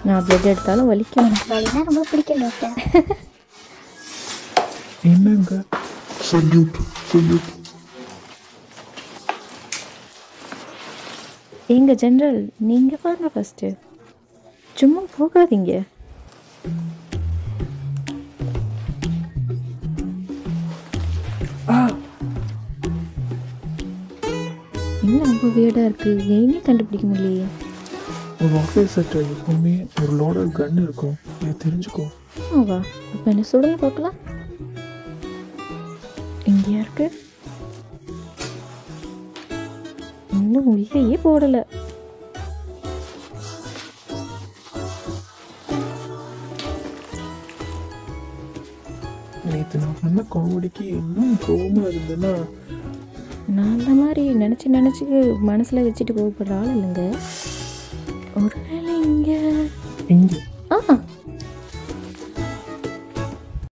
நான் பிளட் எடுத்தாலும் வலிக்கும் வலினா ரொம்ப பிடிக்கும் டாக்டர் என்னங்க சல்யூட் சல்யூட் எங்க ஜென்ரல் நீங்கள் வாங்க ஃபஸ்ட்டு சும்மா போகாதீங்க என்ன ரொம்ப வியர்டாக இருக்குது எயினே கண்டுபிடிக்க முடியலையே ஒரு ஆஃபீஸர்கிட்ட எப்பவுமே ஒரு லோடர் கன் இருக்கும் இதை தெரிஞ்சுக்கோ ஆமாவா இப்போ என்ன சொல்லுங்க பார்க்கலாம் இங்கேயா இருக்கு இன்னும் உயிரையே போடலை நேற்று நான் பண்ண காமெடிக்கு இன்னும் கோவமாக இருந்தேன்னா நான் அந்த மாதிரி நினச்சி நினச்சி மனசில் வச்சுட்டு கோவப்படுற ஆள் இல்லைங்க ஒருவேளை இங்கே இங்கே